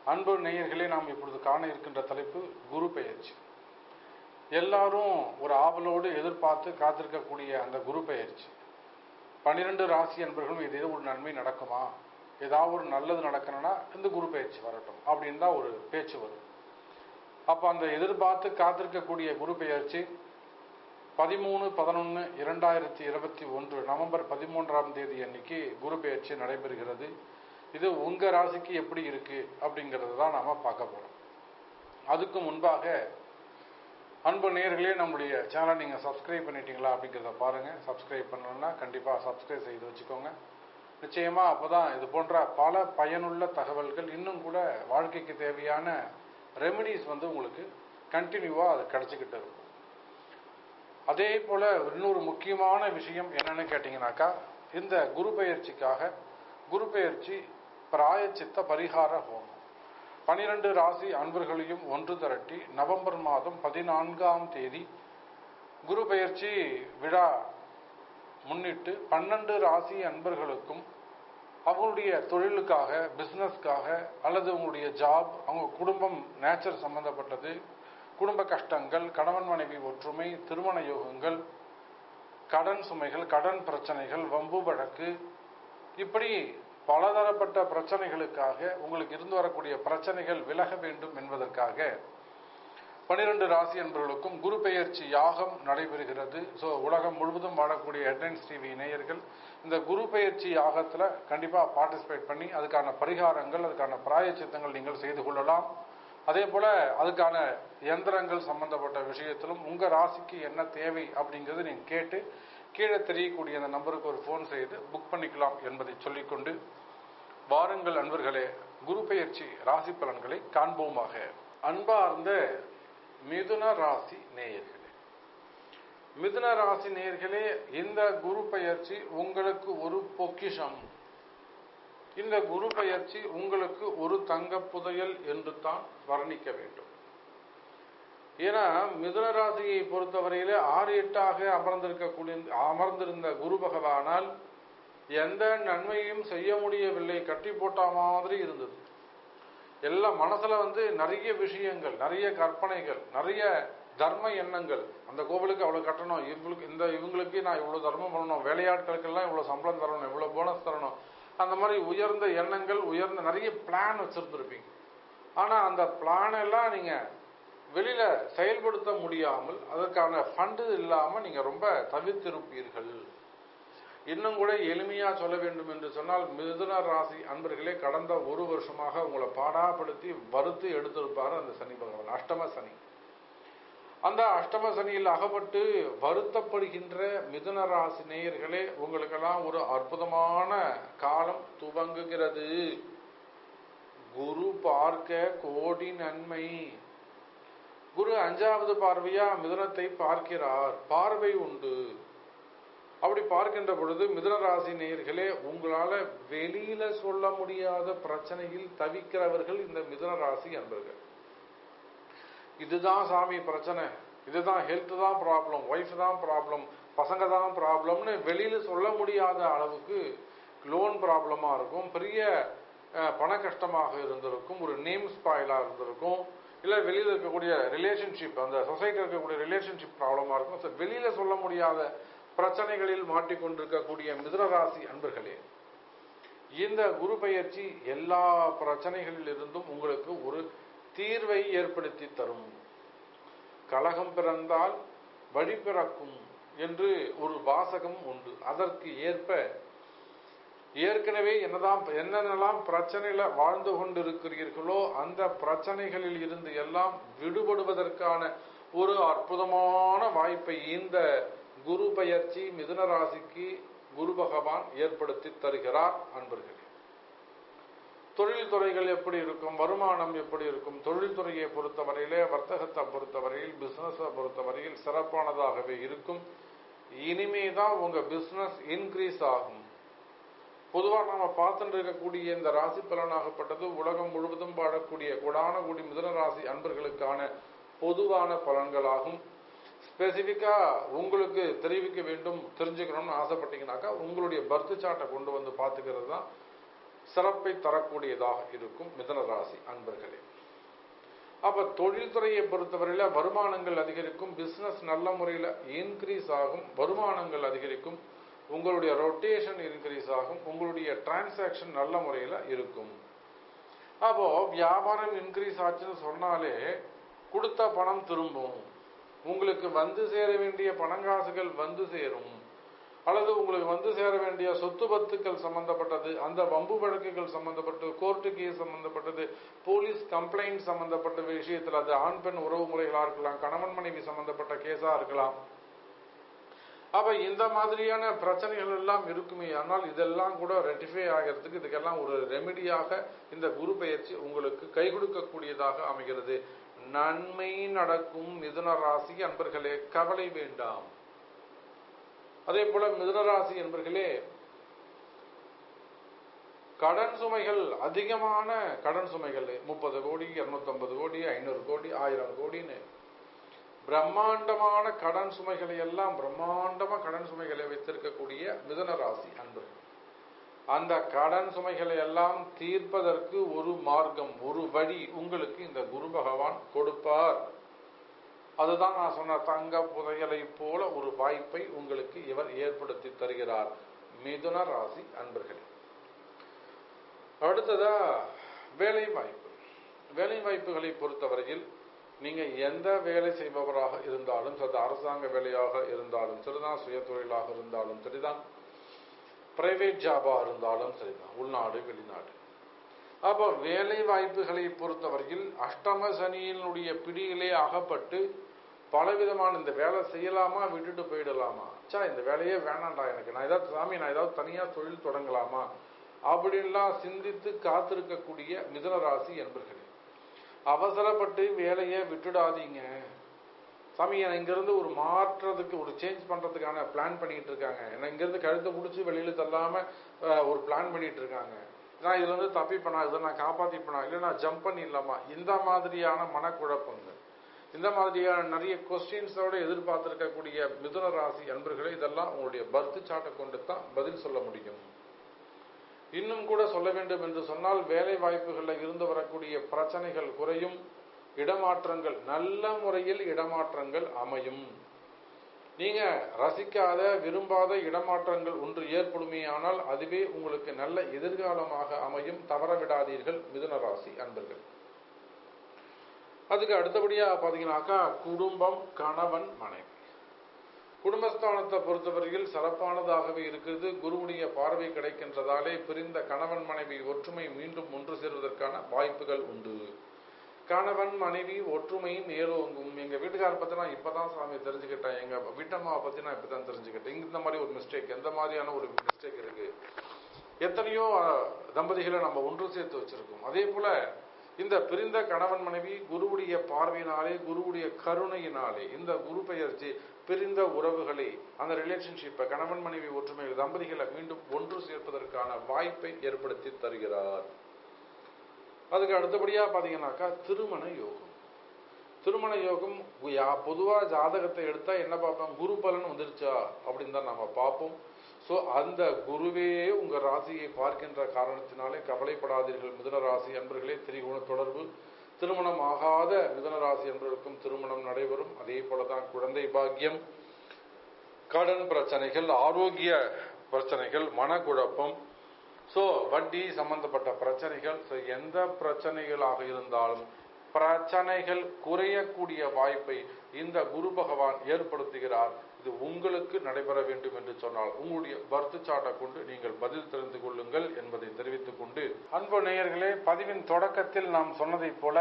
அன்பு நேயர்களே நாம் இப்பொழுது காண இருக்கின்ற தலைப்பு குரு பெயர்ச்சி எல்லாரும் ஒரு ஆவலோடு எதிர்பார்த்து காத்திருக்கக்கூடிய அந்த குரு பெயர்ச்சி பன்னிரெண்டு ராசி அன்பர்களும் இது ஒரு நன்மை நடக்குமா ஏதாவது ஒரு நல்லது நடக்கணும்னா இந்த குரு பெயர்ச்சி வரட்டும் அப்படின்னு தான் ஒரு பேச்சு வரும் அப்போ அந்த எதிர்பார்த்து காத்திருக்கக்கூடிய குரு பெயர்ச்சி பதிமூணு பதினொன்று இரண்டாயிரத்தி இருபத்தி ஒன்று நவம்பர் பதிமூன்றாம் தேதி அன்னைக்கு குரு பெயர்ச்சி நடைபெறுகிறது இது உங்க ராசிக்கு எப்படி இருக்கு அப்படிங்கிறது தான் நாம பார்க்க போறோம் அதுக்கு முன்பாக அன்பு நேர்களே நம்முடைய சேனல் நீங்க சப்ஸ்கிரைப் பண்ணிட்டீங்களா அப்படிங்கிறத பாருங்க சப்ஸ்கிரைப் பண்ணலன்னா கண்டிப்பா சப்ஸ்கிரைப் செய்து வச்சுக்கோங்க நிச்சயமா அப்பதான் இது போன்ற பல பயனுள்ள தகவல்கள் இன்னும் கூட வாழ்க்கைக்கு தேவையான ரெமெடிஸ் வந்து உங்களுக்கு கண்டினியூவா அது கிடைச்சிக்கிட்டு இருக்கும் அதே போல இன்னொரு முக்கியமான விஷயம் என்னன்னு கேட்டீங்கன்னாக்கா இந்த குரு பெயர்ச்சிக்காக குரு பெயர்ச்சி பிராயச்சித்த பரிகார ஹோமம் பனிரெண்டு ராசி அன்பர்களையும் ஒன்று திரட்டி நவம்பர் மாதம் பதினான்காம் தேதி குரு பெயர்ச்சி விழா முன்னிட்டு பன்னெண்டு ராசி அன்பர்களுக்கும் அவங்களுடைய தொழிலுக்காக பிசினஸ்க்காக அல்லது உங்களுடைய ஜாப் அவங்க குடும்பம் நேச்சர் சம்பந்தப்பட்டது குடும்ப கஷ்டங்கள் கணவன் மனைவி ஒற்றுமை திருமண யோகங்கள் கடன் சுமைகள் கடன் பிரச்சனைகள் வம்பு வழக்கு இப்படி பலதரப்பட்ட பிரச்சனைகளுக்காக உங்களுக்கு இருந்து வரக்கூடிய பிரச்சனைகள் விலக வேண்டும் என்பதற்காக பனிரெண்டு ராசி என்பவர்களுக்கும் குரு பெயர்ச்சி யாகம் நடைபெறுகிறது ஸோ உலகம் முழுவதும் வாழக்கூடிய ஹெட்லைன்ஸ் டிவி இணையர்கள் இந்த குரு பெயர்ச்சி யாகத்தில் கண்டிப்பாக பார்ட்டிசிபேட் பண்ணி அதுக்கான பரிகாரங்கள் அதுக்கான பிராயச்சித்தங்கள் நீங்கள் செய்து கொள்ளலாம் அதே போல அதுக்கான எந்திரங்கள் சம்பந்தப்பட்ட விஷயத்திலும் உங்க ராசிக்கு என்ன தேவை அப்படிங்கறது நீங்க கேட்டு கீழே தெரியக்கூடிய அந்த நம்பருக்கு ஒரு ஃபோன் செய்து புக் பண்ணிக்கலாம் என்பதை சொல்லிக்கொண்டு வாருங்கள் அன்பர்களே குரு பெயர்ச்சி ராசி பலன்களை காண்போமாக அன்பார்ந்த மிதுன ராசி நேயர்களே மிதுன ராசி நேயர்களே இந்த குரு பெயர்ச்சி உங்களுக்கு ஒரு பொக்கிஷம் இந்த குரு பெயர்ச்சி உங்களுக்கு ஒரு தங்க புதையல் என்று தான் வர்ணிக்க வேண்டும் ஏன்னா மிதுன ராசியை பொறுத்தவரையில ஆறு எட்டாக அமர்ந்திருக்கக்கூடிய அமர்ந்திருந்த குரு பகவானால் எந்த நன்மையும் செய்ய முடியவில்லை கட்டி போட்ட மாதிரி இருந்தது எல்லாம் மனசுல வந்து நிறைய விஷயங்கள் நிறைய கற்பனைகள் நிறைய தர்ம எண்ணங்கள் அந்த கோவிலுக்கு அவ்வளவு கட்டணும் இவங்களுக்கு இந்த இவங்களுக்கு நான் இவ்வளவு தர்மம் பண்ணணும் வேலையாட்களுக்கெல்லாம் இவ்வளவு சம்பளம் தரணும் இவ்வளவு போனஸ் தரணும் அந்த மாதிரி உயர்ந்த எண்ணங்கள் உயர்ந்த நிறைய பிளான் வச்சிருந்துருப்பீங்க ஆனா அந்த பிளான் எல்லாம் நீங்க வெளியில செயல்படுத்த முடியாமல் அதற்கான ஃபண்டு இல்லாம நீங்க ரொம்ப தவிர்த்திருப்பீர்கள் இன்னும் கூட எளிமையா சொல்ல வேண்டும் என்று சொன்னால் மிதுன ராசி அன்பர்களே கடந்த ஒரு வருஷமாக உங்களை பாடாப்படுத்தி வறுத்து எடுத்திருப்பாரு அந்த சனி பகவான் அஷ்டம சனி அந்த அஷ்டம சனியில் அகப்பட்டு வருத்தப்படுகின்ற மிதுன ராசி நேயர்களே உங்களுக்கெல்லாம் ஒரு அற்புதமான காலம் துவங்குகிறது குரு பார்க்க கோடி நன்மை குரு அஞ்சாவது பார்வையா மிதுனத்தை பார்க்கிறார் பார்வை உண்டு அப்படி பார்க்கின்ற பொழுது மிதுன ராசி நேயர்களே உங்களால வெளியில சொல்ல முடியாத பிரச்சனையில் தவிக்கிறவர்கள் இந்த மிதுன ராசி அன்பர்கள் இதுதான் சாமி பிரச்சனை இதுதான் ஹெல்த் தான் ப்ராப்ளம் ஒய்ஃப் தான் ப்ராப்ளம் பசங்க தான் ப்ராப்ளம்னு வெளியில சொல்ல முடியாத அளவுக்கு லோன் ப்ராப்ளமா இருக்கும் பெரிய பண கஷ்டமாக இருந்திருக்கும் ஒரு நேம் ஸ்பாயிலா இருந்திருக்கும் இல்ல வெளியில இருக்கக்கூடிய ரிலேஷன்ஷிப் அந்த சொசைட்டியில் இருக்கக்கூடிய ரிலேஷன்ஷிப் ப்ராப்ளமா இருக்கும் ஸோ வெளியில சொல்ல முடியாத பிரச்சனைகளில் மாட்டிக்கொண்டிருக்கக்கூடிய மிதுனராசி அன்பர்களே இந்த குரு பயிற்சி எல்லா பிரச்சனைகளில் இருந்தும் உங்களுக்கு ஒரு தீர்வை ஏற்படுத்தி தரும் கலகம் பிறந்தால் வழி பிறக்கும் என்று ஒரு வாசகம் உண்டு அதற்கு ஏற்ப ஏற்கனவே என்னதான் என்னென்னலாம் பிரச்சனையில வாழ்ந்து கொண்டிருக்கிறீர்களோ அந்த பிரச்சனைகளில் இருந்து எல்லாம் விடுபடுவதற்கான ஒரு அற்புதமான வாய்ப்பை இந்த குரு பயிற்சி மிதுன ராசிக்கு குரு பகவான் ஏற்படுத்தி தருகிறார் அன்பர்களே தொழில் துறைகள் எப்படி இருக்கும் வருமானம் எப்படி இருக்கும் தொழில் துறையை பொறுத்தவரையிலே வர்த்தகத்தை பொறுத்தவரையில் பிசினஸை பொறுத்தவரையில் சிறப்பானதாகவே இருக்கும் இனிமே தான் உங்க பிசினஸ் இன்க்ரீஸ் ஆகும் பொதுவாக நாம பார்த்துட்டு இருக்கக்கூடிய இந்த ராசி பலனாகப்பட்டது உலகம் முழுவதும் வாழக்கூடிய கொடான கூடி மிதன ராசி அன்பர்களுக்கான பொதுவான பலன்களாகும் ஸ்பெசிஃபிக்கா உங்களுக்கு தெரிவிக்க வேண்டும் தெரிஞ்சுக்கணும்னு ஆசைப்பட்டீங்கன்னாக்கா உங்களுடைய பர்த் சார்ட்டை கொண்டு வந்து பார்த்துக்கிறது தான் சிறப்பை தரக்கூடியதாக இருக்கும் மிதன ராசி அன்பர்களே அப்ப தொழில்துறையை பொறுத்தவரையில வருமானங்கள் அதிகரிக்கும் பிசினஸ் நல்ல முறையில் இன்க்ரீஸ் ஆகும் வருமானங்கள் அதிகரிக்கும் உங்களுடைய ரொட்டேஷன் இன்க்ரீஸ் ஆகும் உங்களுடைய டிரான்சாக்ஷன் நல்ல முறையில் இருக்கும் அப்போ வியாபாரம் இன்க்ரீஸ் ஆச்சுன்னு சொன்னாலே கொடுத்த பணம் திரும்பும் உங்களுக்கு வந்து சேர வேண்டிய பணங்காசுகள் வந்து சேரும் அல்லது உங்களுக்கு வந்து சேர வேண்டிய சொத்து பத்துக்கள் சம்பந்தப்பட்டது அந்த வம்பு வழக்குகள் சம்பந்தப்பட்டது கோர்ட்டு கேஸ் சம்பந்தப்பட்டது போலீஸ் கம்ப்ளைண்ட் சம்பந்தப்பட்ட விஷயத்தில் அது ஆண் பெண் உறவு முறைகளா இருக்கலாம் கணவன் மனைவி சம்பந்தப்பட்ட கேஸா இருக்கலாம் அப்ப இந்த மாதிரியான பிரச்சனைகள் எல்லாம் இருக்குமே ஆனால் இதெல்லாம் கூட ரெட்டிஃபை ஆகிறதுக்கு இதுக்கெல்லாம் ஒரு ரெமெடியாக இந்த குரு பயிற்சி உங்களுக்கு கை கொடுக்கக்கூடியதாக அமைகிறது நன்மை நடக்கும் மிதுன ராசி அன்பர்களே கவலை வேண்டாம் அதே போல மிதுனராசி என்பர்களே கடன் சுமைகள் அதிகமான கடன் சுமைகள் முப்பது கோடி இருநூத்தம்பது கோடி ஐநூறு கோடி ஆயிரம் கோடின்னு பிரம்மாண்டமான கடன் சுமைகளை எல்லாம் பிரம்மாண்டமா கடன் சுமைகளை வைத்திருக்கக்கூடிய மிதுன ராசி அன்பர்கள் அந்த கடன் சுமைகளை எல்லாம் தீர்ப்பதற்கு ஒரு மார்க்கம் ஒரு வழி உங்களுக்கு இந்த குரு பகவான் கொடுப்பார் அதுதான் நான் சொன்ன தங்க புதையலை போல ஒரு வாய்ப்பை உங்களுக்கு இவர் ஏற்படுத்தி தருகிறார் மிதுன ராசி அன்பர்களே அடுத்ததா வேலை வாய்ப்பு வேலை வாய்ப்புகளை பொறுத்தவரையில் நீங்க எந்த வேலை செய்பவராக இருந்தாலும் சரி அரசாங்க வேலையாக இருந்தாலும் சரிதான் சுய தொழிலாக இருந்தாலும் சரிதான் பிரைவேட் ஜாபா இருந்தாலும் சரிதான் உள்நாடு வெளிநாடு அப்போ வேலை வாய்ப்புகளை பொறுத்தவரையில் அஷ்டம சனியினுடைய பிடியிலே அகப்பட்டு பலவிதமான இந்த வேலை செய்யலாமா விட்டுட்டு போயிடலாமா சா இந்த வேலையே வேணாண்டா எனக்கு நான் ஏதாவது சாமி நான் ஏதாவது தனியா தொழில் தொடங்கலாமா அப்படின்லாம் சிந்தித்து காத்திருக்கக்கூடிய மிதுனராசி என்பர்களே அவசரப்பட்டு வேலையை விட்டுடாதீங்க சாமி என்னை இங்கிருந்து ஒரு மாற்றத்துக்கு ஒரு சேஞ்ச் பண்றதுக்கான பிளான் பண்ணிட்டு இருக்காங்க என்னை இங்கிருந்து கழுத்தை முடிச்சு வெளியில தள்ளாம ஒரு பிளான் பண்ணிட்டு இருக்காங்க நான் இதுல இருந்து தப்பிப்பேனா இதை நான் காப்பாத்திப்பேனா இல்லை நான் ஜம்ப் பண்ணிடலாமா இந்த மாதிரியான மனக்குழப்பங்கள் இந்த மாதிரியான நிறைய கொஸ்டின்ஸோட எதிர்பார்த்திருக்கக்கூடிய மிதுன ராசி அன்பர்களே இதெல்லாம் உங்களுடைய பர்த் சாட்டை கொண்டு தான் பதில் சொல்ல முடியும் இன்னும் கூட சொல்ல வேண்டும் என்று சொன்னால் வேலை வாய்ப்புகளில் இருந்து வரக்கூடிய பிரச்சனைகள் குறையும் இடமாற்றங்கள் நல்ல முறையில் இடமாற்றங்கள் அமையும் நீங்க ரசிக்காத விரும்பாத இடமாற்றங்கள் ஒன்று ஏற்படுமே ஆனால் அதுவே உங்களுக்கு நல்ல எதிர்காலமாக அமையும் தவற விடாதீர்கள் மிதுன ராசி அன்பர்கள் அதுக்கு அடுத்தபடியா பாத்தீங்கன்னாக்கா குடும்பம் கணவன் மனைவி குடும்பஸ்தானத்தை பொறுத்தவரையில் சிறப்பானதாகவே இருக்கிறது குருவுடைய பார்வை கிடைக்கின்றதாலே பிரிந்த கணவன் மனைவி ஒற்றுமை மீண்டும் ஒன்று சேர்வதற்கான வாய்ப்புகள் உண்டு கணவன் மனைவி ஒற்றுமை மேலோங்கும் எங்க வீட்டுக்கார பத்தி நான் இப்பதான் சாமி தெரிஞ்சுக்கிட்டேன் எங்க வீட்டம்மாவை பத்தி நான் இப்பதான் தெரிஞ்சுக்கிட்டேன் இந்த மாதிரி ஒரு மிஸ்டேக் எந்த மாதிரியான ஒரு மிஸ்டேக் இருக்கு எத்தனையோ தம்பதிகளை நம்ம ஒன்று சேர்த்து வச்சிருக்கோம் அதே போல இந்த பிரிந்த கணவன் மனைவி குருவுடைய பார்வையினாலே குருவுடைய கருணையினாலே இந்த குரு பெயர்ச்சி பிரிந்த உறவுகளை அந்த ரிலேஷன்ஷிப்பை கணவன் மனைவி ஒற்றுமை தம்பதிகளை மீண்டும் ஒன்று சேர்ப்பதற்கான வாய்ப்பை ஏற்படுத்தி தருகிறார் அதுக்கு அடுத்தபடியா பாத்தீங்கன்னாக்கா திருமண யோகம் திருமண யோகம் பொதுவா ஜாதகத்தை எடுத்தா என்ன பார்ப்போம் குரு பலன் வந்துருச்சா அப்படின்னு தான் நம்ம பார்ப்போம் சோ அந்த குருவே உங்க ராசியை பார்க்கின்ற காரணத்தினாலே கவலைப்படாதீர்கள் மிதுன ராசி அன்பர்களே திரிகுண தொடர்பு திருமணம் ஆகாத மிதுன ராசி என்பவருக்கும் திருமணம் நடைபெறும் அதே போலதான் குழந்தை பாக்கியம் கடன் பிரச்சனைகள் ஆரோக்கிய பிரச்சனைகள் மனக்குழப்பம் சோ வட்டி சம்பந்தப்பட்ட பிரச்சனைகள் so எந்த பிரச்சனைகளாக இருந்தாலும் பிரச்சனைகள் குறையக்கூடிய வாய்ப்பை இந்த குரு பகவான் ஏற்படுத்துகிறார் இது உங்களுக்கு நடைபெற வேண்டும் என்று சொன்னால் உங்களுடைய பர்த்து சாட்டை கொண்டு நீங்கள் பதில் தெரிந்து கொள்ளுங்கள் என்பதை தெரிவித்துக் கொண்டு அன்பு நேயர்களே பதிவின் தொடக்கத்தில் நாம் சொன்னதைப் போல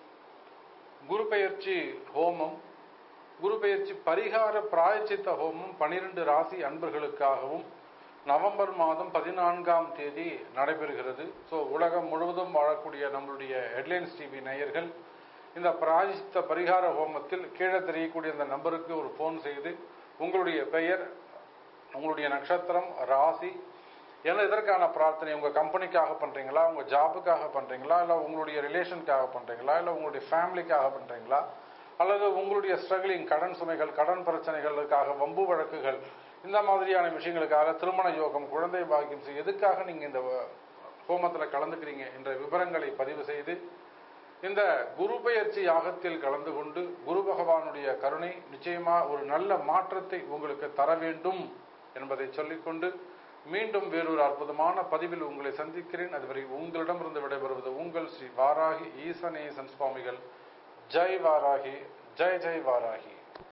குரு பெயர்ச்சி ஹோமம் குரு பெயர்ச்சி பரிகார பிராயச்சித்த ஹோமம் பனிரெண்டு ராசி அன்பர்களுக்காகவும் நவம்பர் மாதம் பதினான்காம் தேதி நடைபெறுகிறது ஸோ உலகம் முழுவதும் வாழக்கூடிய நம்மளுடைய ஹெட்லைன்ஸ் டிவி நேயர்கள் இந்த பிராயச்சித்த பரிகார ஹோமத்தில் கீழே தெரியக்கூடிய இந்த நம்பருக்கு ஒரு ஃபோன் செய்து உங்களுடைய பெயர் உங்களுடைய நட்சத்திரம் ராசி என்ன இதற்கான பிரார்த்தனை உங்க கம்பெனிக்காக பண்றீங்களா உங்க ஜாபுக்காக பண்றீங்களா இல்ல உங்களுடைய ரிலேஷனுக்காக பண்றீங்களா இல்ல உங்களுடைய ஃபேமிலிக்காக பண்றீங்களா அல்லது உங்களுடைய ஸ்ட்ரகிளிங் கடன் சுமைகள் கடன் பிரச்சனைகளுக்காக வம்பு வழக்குகள் இந்த மாதிரியான விஷயங்களுக்காக திருமண யோகம் குழந்தை பாக்கியம் செய்ய எதுக்காக நீங்க இந்த ஹோமத்தில் கலந்துக்கிறீங்க என்ற விவரங்களை பதிவு செய்து இந்த குரு பெயர்ச்சி யாகத்தில் கலந்து கொண்டு குரு பகவானுடைய கருணை நிச்சயமா ஒரு நல்ல மாற்றத்தை உங்களுக்கு தர வேண்டும் என்பதை சொல்லிக்கொண்டு மீண்டும் வேறொரு அற்புதமான பதிவில் உங்களை சந்திக்கிறேன் அதுவரை உங்களிடமிருந்து விடைபெறுவது உங்கள் ஸ்ரீ வாராகி ஈசனேசன் சுவாமிகள் ஜெய் வாராகி ஜெய் ஜெய் வாராகி